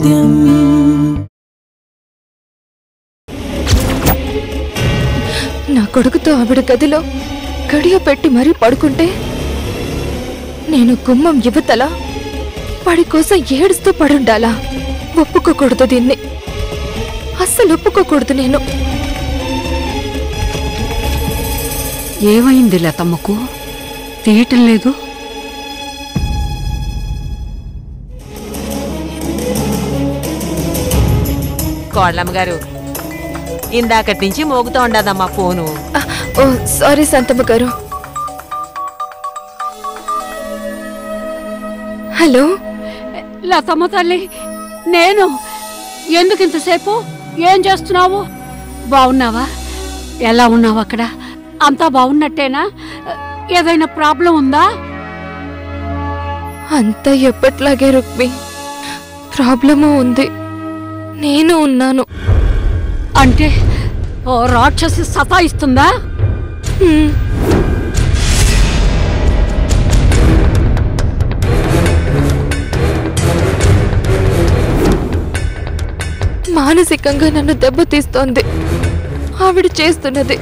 సత్యం నా కొడుకుతో ఆవిడ గదిలో గడియ పెట్టి మరీ పడుకుంటే నేను గుమ్మం యువతల వాడి కోసం ఏడుస్తూ పడుండాలా ఒప్పుకోకూడదు దీన్ని అస్సలు ఒప్పుకోకూడదు నేను ఏమైంది లతమ్మకు తీయటం లేదు కోళ్ళమ్మ గారు ఇందాకటి నుంచి మోగుతూ ఉండదమ్మా ఫోను ఆ, ఓ సారీ శాంతమ్మ గారు హలో లతమ్మ తల్లి నేను ఎందుకు ఇంతసేపు ఏం చేస్తున్నావు బాగున్నావా ఎలా ఉన్నావు అక్కడ అంతా బాగున్నట్టేనా ఏదైనా ప్రాబ్లం ఉందా అంతా ఎప్పట్లాగే రుక్మి ప్రాబ్లము ఉంది నేను ఉన్నాను అంటే ఓ రాక్షసి సతాయిస్తుందా హ్మ్. మానసికంగా నన్ను దెబ్బతీస్తోంది ఆవిడ చేస్తున్నది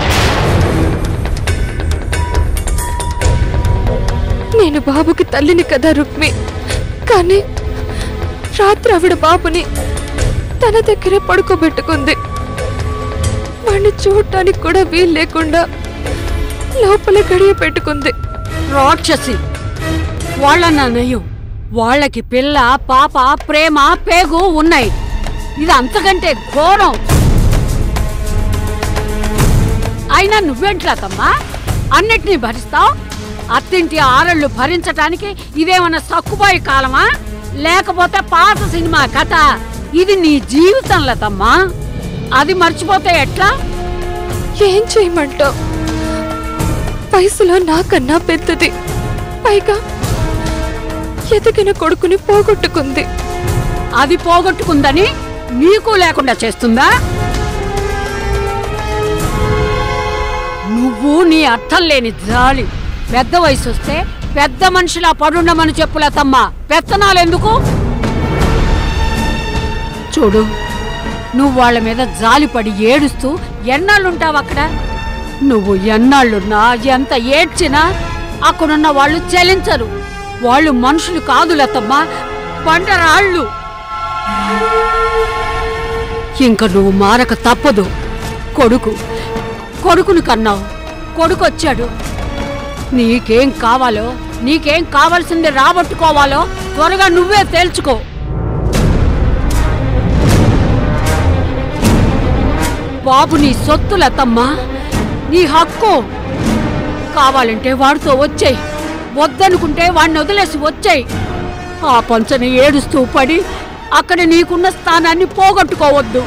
నేను బాబుకి తల్లిని కదా రుక్మి కానీ రాత్రి ఆవిడ బాబుని తన దగ్గరే పడుకోబెట్టుకుంది వాడిని చూడటానికి కూడా వీలు లేకుండా లోపల గడియ పెట్టుకుంది రాక్షసి వాళ్ళ నయం వాళ్ళకి పిల్ల పాప ప్రేమ పేగు ఉన్నాయి ఇది అంతకంటే ఘోరం అయినా నువ్వేంట్లాతమ్మా అన్నిటినీ భరిస్తావు అత్తింటి ఆరళ్ళు భరించటానికి ఇదేమన్నా సక్కుబాయి కాలమా లేకపోతే పాత సినిమా కథ ఇది నీ జీవితం లతమ్మా అది మర్చిపోతే ఎట్లా ఏం చేయమంటావు వయసులో నాకన్నా పెద్దది పైగా ఎదిగిన కొడుకుని పోగొట్టుకుంది అది పోగొట్టుకుందని నీకు లేకుండా చేస్తుందా నువ్వు నీ అర్థం లేని జాలి పెద్ద వయసు వస్తే పెద్ద మనిషిలా పడుండమని చెప్పులే తమ్మ పెత్తనాలెందుకు చూడు నువ్వు వాళ్ళ మీద జాలిపడి ఏడుస్తూ ఎన్నాళ్ళుంటావు అక్కడ నువ్వు ఎన్నాళ్ళున్నా ఎంత ఏడ్చినా అక్కడున్న వాళ్ళు చలించరు వాళ్ళు మనుషులు కాదు లతమ్మా బండరాళ్ళు ఇంక నువ్వు మారక తప్పదు కొడుకు కొడుకును కన్నావు కొడుకు వచ్చాడు నీకేం కావాలో నీకేం కావాల్సింది రాబట్టుకోవాలో త్వరగా నువ్వే తేల్చుకో బాబు నీ సొత్తు లతమ్మా నీ హక్కు కావాలంటే వాడితో వచ్చేయ్ వద్దనుకుంటే వాడిని వదిలేసి వచ్చేయ్ ఆ పంచని ఏడుస్తూ పడి అక్కడ నీకున్న స్థానాన్ని పోగొట్టుకోవద్దు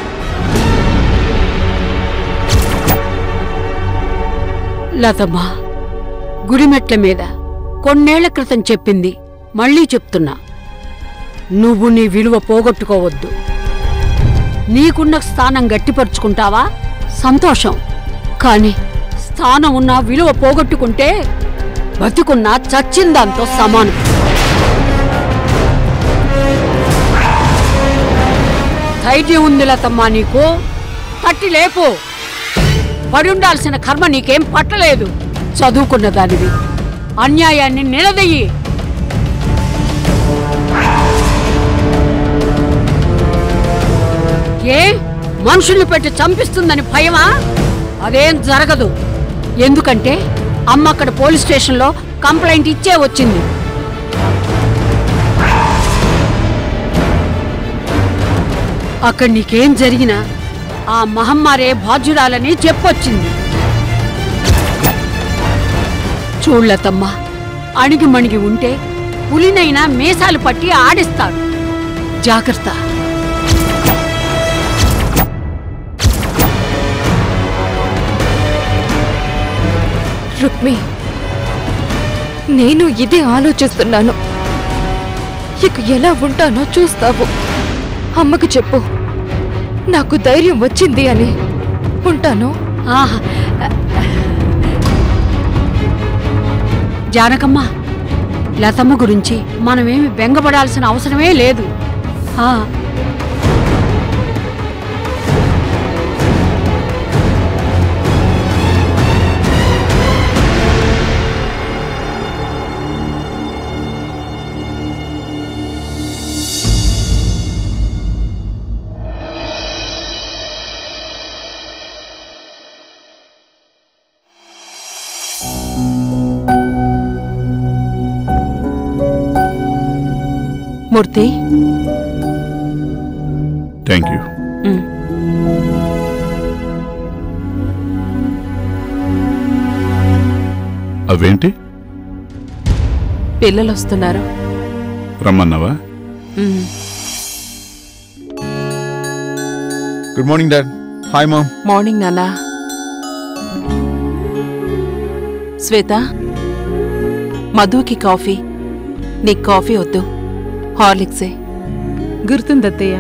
లతమ్మ గుడిమెట్ల మీద కొన్నేళ్ల క్రితం చెప్పింది మళ్ళీ చెప్తున్నా నువ్వు నీ విలువ పోగొట్టుకోవద్దు నీకున్న స్థానం గట్టిపరుచుకుంటావా సంతోషం కానీ స్థానం ఉన్న విలువ పోగొట్టుకుంటే బతికున్నా చచ్చిందాంతో సమానం ధైర్యం ఉంది లతమ్మా నీకు తట్టి లేపు పడి ఉండాల్సిన కర్మ నీకేం పట్టలేదు చదువుకున్న దానివి అన్యాయాన్ని నిలదయ్యి ఏ మనుషుల్ని పెట్టి చంపిస్తుందని భయమా అదేం జరగదు ఎందుకంటే అమ్మ అక్కడ పోలీస్ స్టేషన్లో కంప్లైంట్ ఇచ్చే వచ్చింది అక్కడ నీకేం జరిగినా ఆ మహమ్మారే బాధ్యురాలని చెప్పొచ్చింది చూళ్ళతమ్మా అణిగి మణిగి ఉంటే పులినైనా మీసాలు పట్టి ఆడిస్తాడు జాగ్రత్త రుక్మి నేను ఇదే ఆలోచిస్తున్నాను ఇక ఎలా ఉంటానో చూస్తావు అమ్మకు చెప్పు నాకు ధైర్యం వచ్చింది అని ఉంటాను ఆహా. జానకమ్మ లతమ్మ గురించి మనమేమి బెంగపడాల్సిన అవసరమే లేదు ఆ, మూర్తి థ్యాంక్ యూ ఉమ్. అవేంటి పిల్లలు వస్తున్నారు రమ్మన్నావా ఉమ్. Good morning dad hi mom morning నాన్న శ్వేత మధుకి కాఫీ నీకు కాఫీ వద్దు హార్లిక్సే గుర్తుందత్తయ్య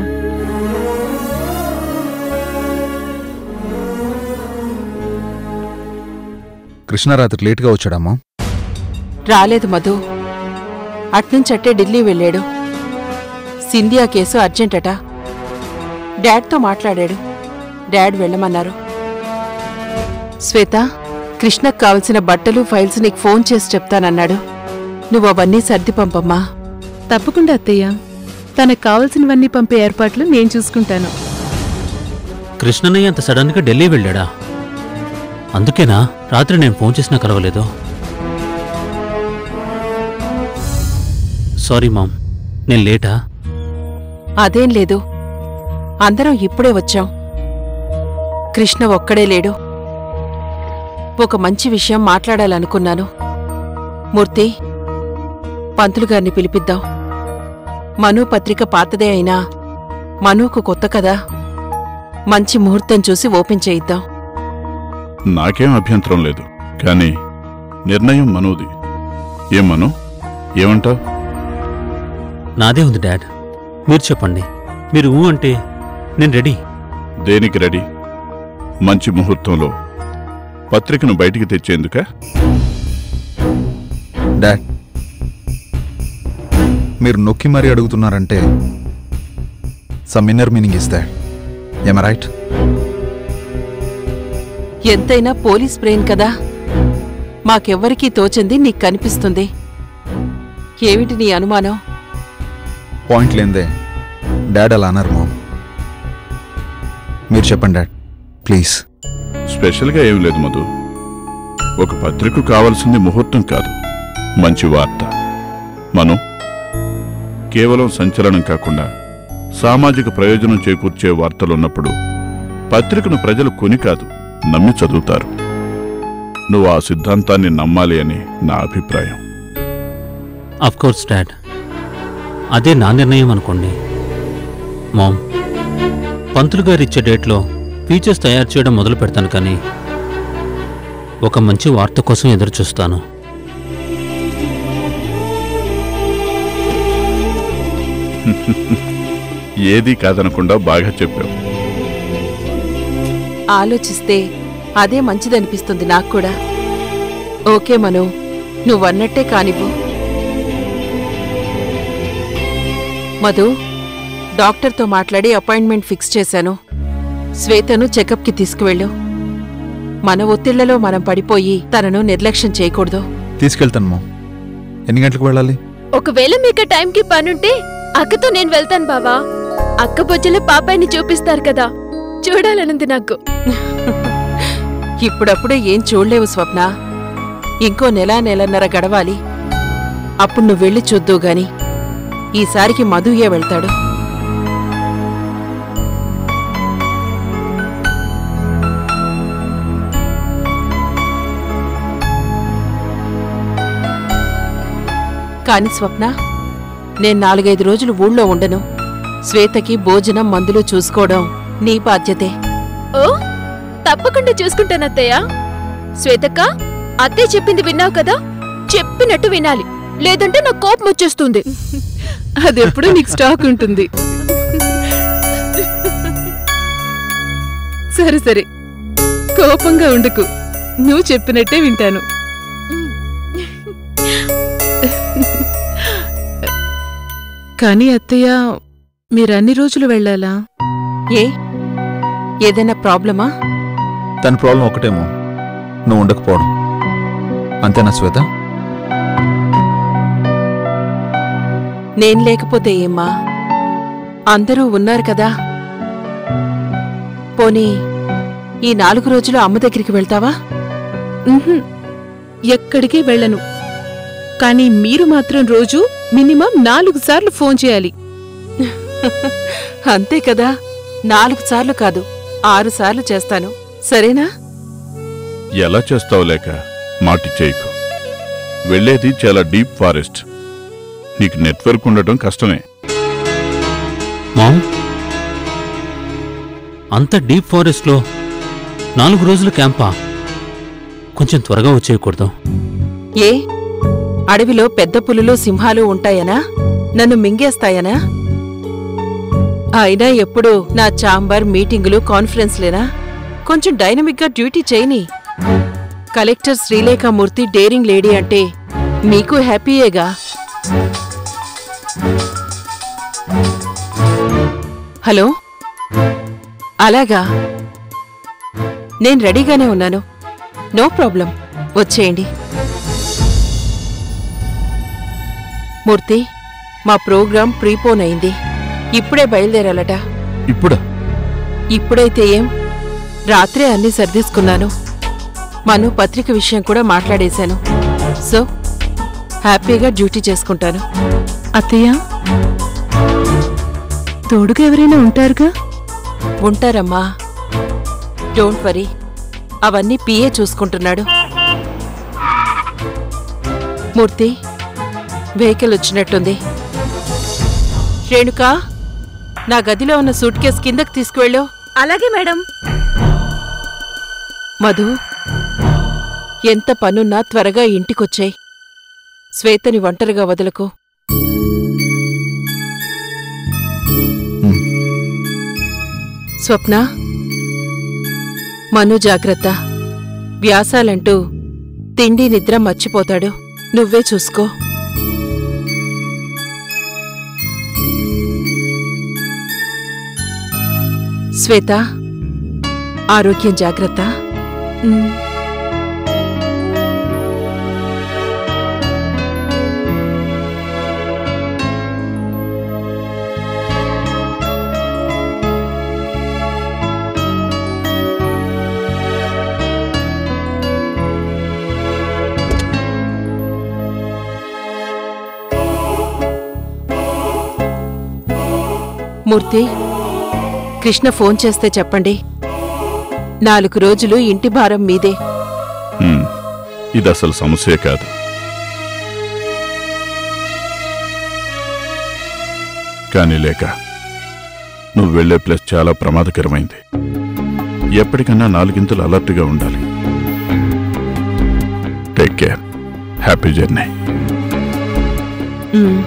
కృష్ణ రాత్రి లేట్గా వచ్చాడమ్మా రాలేదు మధు అట్నుంచట్టే ఢిల్లీ వెళ్ళాడు సింధియా కేసు అర్జెంటట డాడ్తో మాట్లాడాడు డాడ్ వెళ్ళమన్నారు శ్వేత కృష్ణకు కావలసిన బట్టలు ఫైల్స్ నీకు ఫోన్ చేసి చెప్తానన్నాడు నువ్వు అవన్నీ సర్ది పంపమ్మా తప్పకుండా అత్తయ్య తనకు కావలసినవన్నీ పంపే ఏర్పాట్లు నేను చూసుకుంటాను కృష్ణనయ్య అంత సడన్గా ఢిల్లీ వెళ్ళాడా అందుకేనా రాత్రి నేను ఫోన్ చేసినా కలవలేదు సారీ మామ్ నేను లేటా అదేం లేదు అందరం ఇప్పుడే వచ్చాం కృష్ణ ఒక్కడే లేడు ఒక మంచి విషయం మాట్లాడాలనుకున్నాను మూర్తి పంతులు గారిని పిలిపిద్దాం మను పత్రిక పాతదే అయినా మనుకు కొత్త కదా మంచి ముహూర్తం చూసి ఓపెన్ చేయిద్దాం నాకేం అభ్యంతరం లేదు కానీ నిర్ణయం మనోది ఏం మను ఏమంటావ్ నాదే ఉంది డాడ్ మీరు చెప్పండి మీరు ఊ అంటే నేను రెడీ దేనికి రెడీ మంచి ముహూర్తంలో పత్రికను బయటికి తెచ్చేందుకా డాడ్ మీరు నొక్కి మరీ అడుగుతున్నారంటే some inner meaning is that ఎమ రైట్ ఎంతైనా పోలీస్ బ్రెయిన్ కదా మాకెవ్వరికీ తోచింది నీకు కనిపిస్తుంది ఏమిటి నీ అనుమానం పాయింట్ లేందే డాడ్ అలా అన్నారు మామ్ మీరు చెప్పండి డాడ్ ప్లీజ్ స్పెషల్గా ఏం లేదు మధు ఒక పత్రిక కావాల్సింది ముహూర్తం కాదు మంచి వార్త మను కేవలం సంచలనం కాకుండా సామాజిక ప్రయోజనం చేకూర్చే వార్తలున్నప్పుడు పత్రికను ప్రజలు కొని కాదు నమ్మి చదువుతారు నువ్వు ఆ సిద్ధాంతాన్ని నమ్మాలి అని నా అభిప్రాయం అఫ్ కోర్స్ డాడ్ అదే నా నిర్ణయం అనుకోండి మామ్ పంతులు గారు ఇచ్చే డేట్లో ఫీచర్స్ తయారు చేయడం మొదలు పెడతాను కానీ ఒక మంచి వార్త కోసం ఎదురు చూస్తాను ఏదీ కాదనకుండా బాగా చెప్పావు ఆలోచిస్తే అదే మంచిదనిపిస్తుంది నాకు కూడా ఓకే మను నువ్వన్నట్టే కానివ్వు మధు డాక్టర్తో మాట్లాడి అపాయింట్మెంట్ ఫిక్స్ చేశాను శ్వేతను చెకప్కి తీసుకువెళ్ళు మన ఒత్తిళ్లలో మనం పడిపోయి తనను నిర్లక్ష్యం చేయకూడదు తీసుకెళ్తాను మామ్ ఎన్ని గంటలకు వెళ్ళాలి ఒకవేళ మీకు టైంకి పనుంటే అక్కతో నేను వెళ్తాను బావా అక్క బొజ్జల పాపాయిని చూపిస్తారు కదా చూడాలనుంది నాకు ఇప్పుడప్పుడే ఏం చూడలేవు స్వప్న ఇంకో నెల నెలన్నర గడవాలి అప్పుడు నువ్వు వెళ్ళి చూద్దువు గాని ఈసారికి మధుయే వెళ్తాడు కాని స్వప్న నేను నాలుగైదు రోజులు ఊళ్ళో ఉండను శ్వేతకి భోజనం మందులు చూసుకోవడం నీ బాధ్యతే ఓ తప్పకుండా చూసుకుంటాను అత్తయ్య శ్వేతక్క అత్తయ్య చెప్పింది విన్నావు కదా చెప్పినట్టు వినాలి లేదంటే నాకు కోపం వచ్చేస్తుంది అది ఎప్పుడు నీకు స్టాక్ ఉంటుంది సరే సరే కోపంగా ఉండకు నువ్వు చెప్పినట్టే వింటాను కానీ అత్తయ్య మీరన్ని రోజులు వెళ్ళాలా ఏ ఏదైనా ప్రాబ్లమా తన ప్రాబ్లం ఒకటేమో నువ్వు ఉండకపోవడం అంతేనా శ్వేత నేను లేకపోతే ఏమ్మా అందరూ ఉన్నారు కదా పోనీ ఈ నాలుగు రోజులు అమ్మ దగ్గరికి వెళ్తావా ఉహుం, ఎక్కడికి వెళ్ళను కానీ మీరు మాత్రం రోజు మినిమం నాలుగు సార్లు ఫోన్ చేయాలి అంతే కదా నాలుగు సార్లు కాదు ఆరు సార్లు చేస్తాను సరేనా ఎలా చేస్తావు లేక మాటి చేయకు వెళ్ళేది చాలా డీప్ ఫారెస్ట్ నీకు నెట్వర్క్ ఉండటం కష్టమే మామ్ అంత డీప్ ఫారెస్ట్లో నాలుగు రోజుల క్యాంపా కొంచెం త్వరగా వచ్చేయకూడదు ఏ అడవిలో పెద్ద పులులు సింహాలు ఉంటాయనా నన్ను మింగేస్తాయనా అయినా ఎప్పుడు నా చాంబర్ మీటింగులు కాన్ఫరెన్స్లేనా కొంచెం డైనమిక్గా డ్యూటీ చేయని కలెక్టర్ శ్రీలేఖమూర్తి డేరింగ్ లేడీ అంటే మీకు హ్యాపీయేగా హలో అలాగా నేను రెడీగానే ఉన్నాను నో ప్రాబ్లం వచ్చేయండి మూర్తి మా ప్రోగ్రాం ప్రీపోన్ అయింది ఇప్పుడే బయలుదేరాలట ఇప్పుడా ఇప్పుడైతే ఏం రాత్రే అన్నీ సర్దేసుకున్నాను మను పత్రిక విషయం కూడా మాట్లాడేశాను సో హ్యాపీగా డ్యూటీ చేసుకుంటాను అత్తయ్య తోడుగా ఎవరైనా ఉంటారుగా ఉంటారమ్మా డోంట్ వరీ అవన్నీ పిఏ చూసుకుంటున్నాడు మూర్తి వెహికల్ వచ్చినట్టుంది రేణుకా నా గదిలో ఉన్న సూట్ కేస్ కిందకి తీసుకువెళ్ళు అలాగే మేడం మధు ఎంత పనున్నా త్వరగా ఇంటికొచ్చాయి శ్వేతని ఒంటరిగా వదలకు ఉమ్. స్వప్న మను జాగ్రత్త వ్యాసాలంటూ తిండి నిద్ర మర్చిపోతాడు నువ్వే చూసుకో శ్వేత ఆరోగ్యం జాగ్రత్త ఉమ్. మూర్తి కృష్ణ ఫోన్ చేస్తే చెప్పండి నాలుగు రోజులు ఇంటి భారం మీదే హ్మ్, ఇది అసలు సమస్యే కాదు కానీ లేక నువ్వు వెళ్ళే ప్లేస్ చాలా ప్రమాదకరమైంది ఎప్పటికన్నా నాలుగింతలు అలర్ట్గా ఉండాలి take care happy journey um.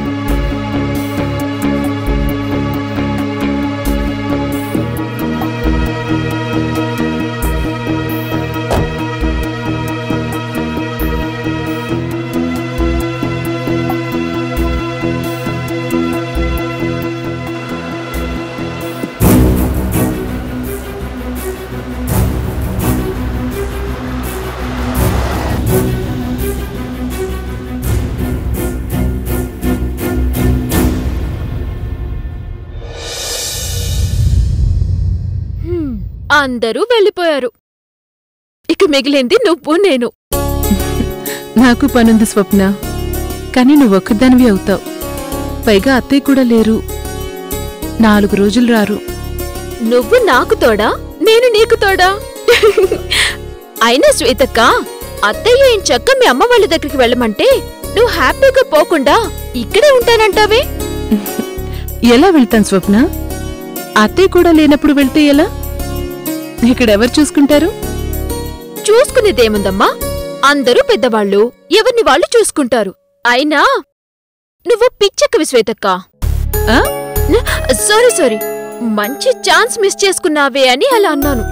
Hmm, అందరూ వెళ్ళిపోయారు ఇక మిగిలింది నువ్వు నేను నాకు పనుంది స్వప్న కానీ నువ్వు ఒక్కదానివి అవుతావు పైగా అత్తయ్య కూడా లేరు నాలుగు రోజులు రారు నువ్వు నాకు తోడా నేను నీకు తోడా అయినా శ్వేతక్క అత్తయ్య ఏం చక్క మీ అమ్మ వాళ్ళ దగ్గరికి వెళ్ళమంటే నువ్వు హ్యాపీగా పోకుండా ఇక్కడే ఉంటానంటావే ఎలా వెళ్తాను స్వప్న అత్తయ్య కూడా లేనప్పుడు వెళ్తే ఎలా ఇక్కడెవరు చూసుకుంటారు చూసుకునేదేముందమ్మా అందరూ పెద్దవాళ్ళు ఎవరిని వాళ్ళు చూసుకుంటారు అయినా నువ్వు పిచ్చక్కవి శ్వేతక్క ఆ? న- సారీ సారీ మంచి ఛాన్స్ మిస్ చేసుకున్నావే అని అలా అన్నాను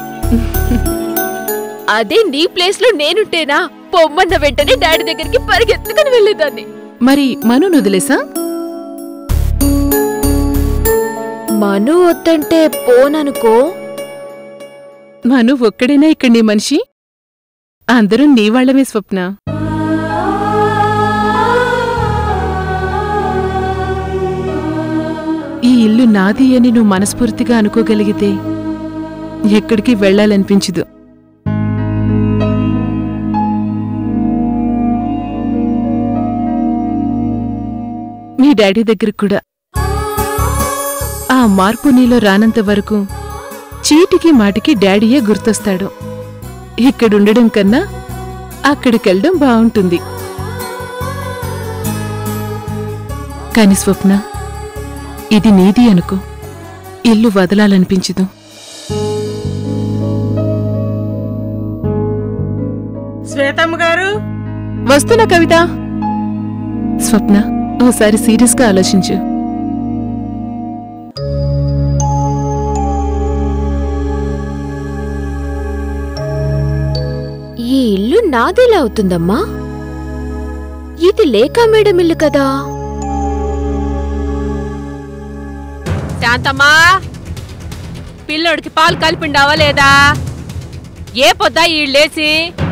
అదే నీ ప్లేస్ లో నేనుంటేనా పొమ్మన్న వెంటనే డాడీ దగ్గరికి పరిగెత్తుకుని వెళ్ళేదాన్ని మరి మను వదిలేసా మను వద్దంటే పోననుకో మను ఒక్కడేనా ఇక్కడ నీ మనిషి అందరూ నీ వాళ్ళమే స్వప్న ఈ ఇల్లు నాది అని నువ్వు మనస్ఫూర్తిగా అనుకోగలిగితే ఎక్కడికి వెళ్ళాలనిపించదు మీ డాడీ దగ్గర కూడా ఆ మార్పు నీలో రానంత వరకు చీటికి మాటికి డాడీయే గుర్తొస్తాడు ఇక్కడుండడం కన్నా అక్కడికెళ్ళడం బావుంటుంది కాని స్వప్న ఇది నీది అనుకో ఇల్లు వదలాలనిపించదు శ్వేతమ్మ గారు వస్తున్నా కవిత స్వప్న ఓసారి సీరియస్గా ఆలోచించు ఈ ఇల్లు నాదేలా అవుతుందమ్మా ఇది లేకా మేడం ఇల్లు కదా శాంతమ్మా పిల్లోడికి పాలు కలిపిండావా లేదా ఏ పొద్దా ఈళ్ళేసి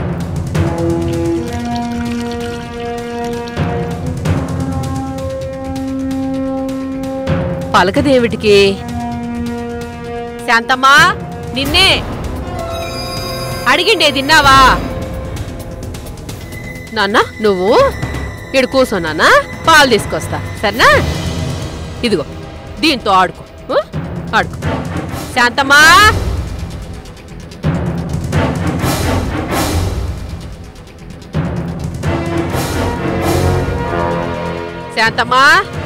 పలకదేవిటికి శాంతమ్మా నిన్నే అడిగిండే తిన్నావా నాన్న నువ్వు ఇడు కూర్చో నాన్న పాలు తీసుకొస్తా సరేనా ఇదిగో దీంతో ఆడుకో ఆ? ఆడుకో శాంతమ్మా శాంతమ్మా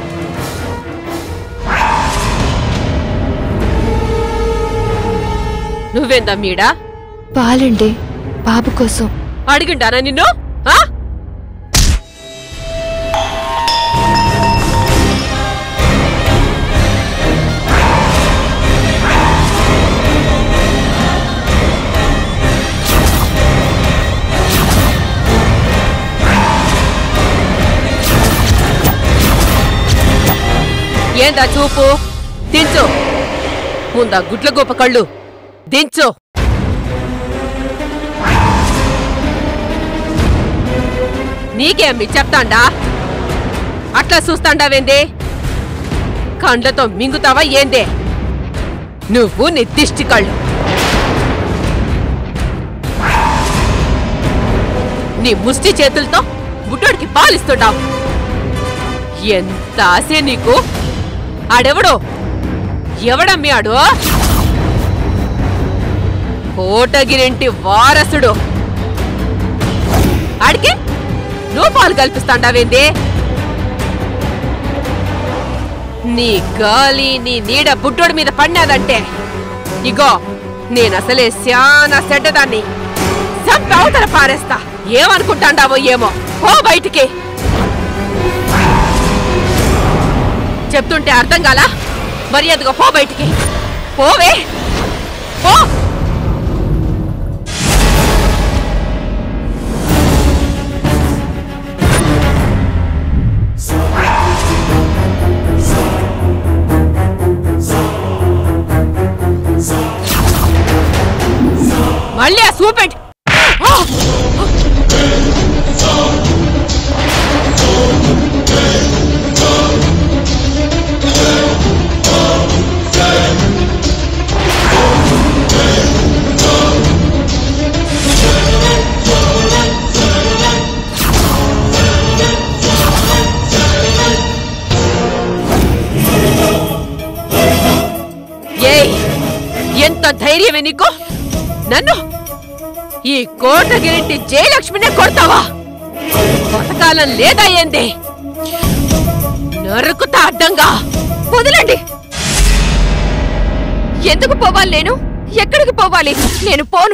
నువ్వేందా మీడా పాలండి బాబు కోసం అడిగిండానా నిన్ను ఆ? ఏందా చూపు దించు ముందా గుడ్ల గోప కళ్ళు దించు నీకేమి చెప్తాండా అట్లా చూస్తాండావేంది కండ్లతో మింగుతావా ఏందే నువ్వు నీ దిష్టి కళ్ళు నీ ముష్టి చేతులతో బుడ్డోడికి పాలిస్తున్నావు ఎంత ఆశే నీకు ఆడెవడో ఎవడమ్మి ఆడు కోటగిరింటి వారసుడు ఆడికి నువ్వు పాలు కల్పిస్తాండావేంది నీ గాలి నీ నీడ బుడ్డోడి మీద పడినాదంటే ఇగో నేనసలే శానా సెడ్డదాన్ని చంపి అవతల పారేస్తా ఏమనుకుంటాండావో ఏమో పో బయటికి చెప్తుంటే అర్థం కాలా మర్యాదగా పో బయటికి పోవే పో మళ్ళీ ఆ సూపెట్ ఏయ్ ఎంత ధైర్యమే నీకు నన్ను ఈ కోటగిరింటి జయలక్ష్మినే కొడతావా బతకాలం లేదా ఏంది నరుకుతా అడ్డంగా వదలండి ఎందుకు పోవాలి నేను ఎక్కడికి పోవాలి నేను పోను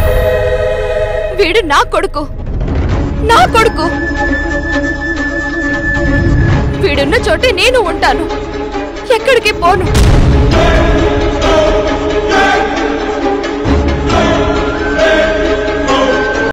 వీడు నా కొడుకు నా కొడుకు వీడున్న చోటే నేను ఉంటాను ఎక్కడికి పోను